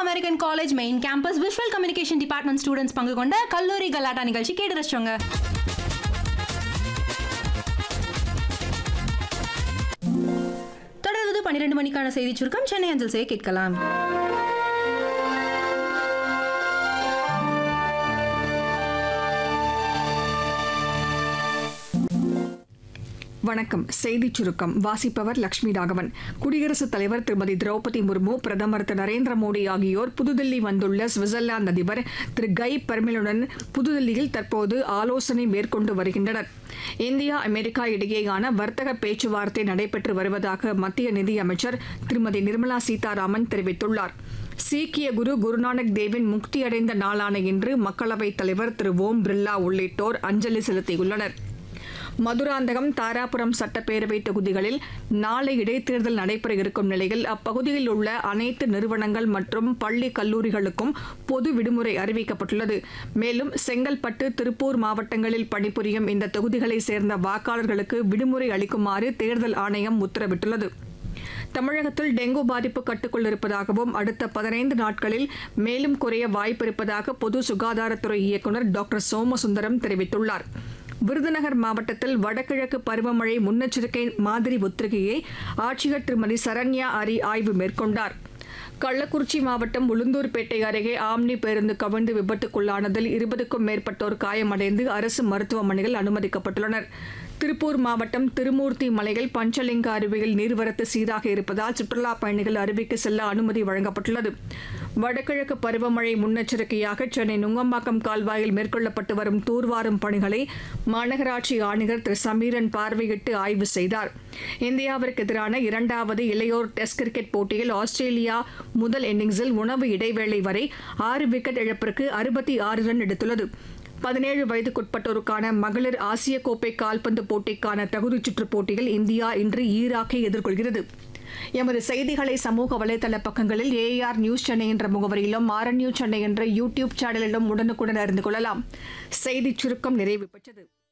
American college main campus visual communication department students பங்கு கொண்ட கல்லூரி கலாட்டா நிகழ்ச்சி கேட்டு ரசிச்சோங்க தொடர்வது பன்னிரண்டு மணிக்கான செய்தி சுருக்கம் சென்னை அஞ்சல் செய்ய கேட்கலாம் வணக்கம் செய்திச் சுருக்கம் வாசிப்பவர் லட்சுமி ராகவன் குடியரசுத் தலைவர் திருமதி திரௌபதி முர்மு பிரதமர் திரு நரேந்திர மோடி ஆகியோர் புதுதில்லி வந்துள்ள சுவிட்சர்லாந்து அதிபர் திரு கை பெர்மிலுடன் புதுதில்லியில் தற்போது ஆலோசனை மேற்கொண்டு வருகின்றனர் இந்தியா அமெரிக்கா இடையேயான வர்த்தக பேச்சுவார்த்தை நடைபெற்று வருவதாக மத்திய நிதியமைச்சர் திருமதி நிர்மலா சீதாராமன் தெரிவித்துள்ளார் சீக்கிய குரு குருநானக் தேவின் முக்தியடைந்த நாளான இன்று மக்களவைத் தலைவர் திரு ஓம் பிர்லா உள்ளிட்டோர் அஞ்சலி செலுத்தியுள்ளனர் மதுராந்தகம் தாராபுரம் சட்டப்பேரவை தொகுதிகளில் நாளை இடைத்தேர்தல் நடைபெற இருக்கும் நிலையில் அப்பகுதியில் உள்ள அனைத்து நிறுவனங்கள் மற்றும் பள்ளி கல்லூரிகளுக்கும் பொது விடுமுறை அறிவிக்கப்பட்டுள்ளது மேலும் செங்கல்பட்டு திருப்பூர் மாவட்டங்களில் பணிபுரியும் இந்த தொகுதிகளைச் சேர்ந்த வாக்காளர்களுக்கு விடுமுறை அளிக்குமாறு தேர்தல் ஆணையம் உத்தரவிட்டுள்ளது தமிழகத்தில் டெங்கு பாதிப்பு கட்டுக்குள் இருப்பதாகவும் அடுத்த பதினைந்து நாட்களில் மேலும் குறைய வாய்ப்பிருப்பதாக பொது சுகாதாரத்துறை இயக்குநர் டாக்டர் சோமசுந்தரம் தெரிவித்துள்ளார் விருதுநகர் மாவட்டத்தில் வடகிழக்கு பருவமழை முன்னெச்சரிக்கை மாதிரி ஒத்திகையை ஆட்சியர் திருமதி சரண்யா அரி ஆய்வு மேற்கொண்டார் கள்ளக்குறிச்சி மாவட்டம் உளுந்தூர்பேட்டை அருகே ஆம்னி பேருந்து கவிழ்ந்து விபத்துக்குள்ளானதில் இருபதுக்கும் மேற்பட்டோர் காயமடைந்து அரசு மருத்துவமனையில் அனுமதிக்கப்பட்டுள்ளனர் திருப்பூர் மாவட்டம் திருமூர்த்தி மலையில் பஞ்சலிங்க அருவியில் நீர்வரத்து சீராக இருப்பதால் சுற்றுலாப் பயணிகள் அருவிக்கு செல்ல அனுமதி வழங்கப்பட்டுள்ளது வடகிழக்கு பருவமழை முன்னெச்சரிக்கையாக சென்னை நுங்கம்பாக்கம் கால்வாயில் மேற்கொள்ளப்பட்டு வரும் தூர்வாரும் பணிகளை மாநகராட்சி ஆணையர் திரு சமீரன் பார்வையிட்டு ஆய்வு செய்தார் இந்தியாவிற்கு எதிரான இரண்டாவது இளையோர் டெஸ்ட் கிரிக்கெட் போட்டியில் ஆஸ்திரேலியா முதல் இன்னிங்ஸில் உணவு இடைவேளை வரை ஆறு விக்கெட் இழப்பிற்கு அறுபத்தி ஆறு ரன் எடுத்துள்ளது பதினேழு வயதுக்குட்பட்டோருக்கான மகளிர் ஆசிய கோப்பை கால்பந்து போட்டிக்கான தகுதிச் சுற்றுப் போட்டியில் இந்தியா இன்று ஈராக்கை எதிர்கொள்கிறது எமது செய்திகளை சமூக வலைதள பக்கங்களில் ஏஆர் நியூஸ் சென்னை என்ற முகவரியிலும் ஆர் நியூஸ் சென்னை என்ற யூடியூப் சேனலிலும் உடனுக்குடன் அறிந்து கொள்ளலாம் செய்திச் சுருக்கம் நிறைவு பெற்றது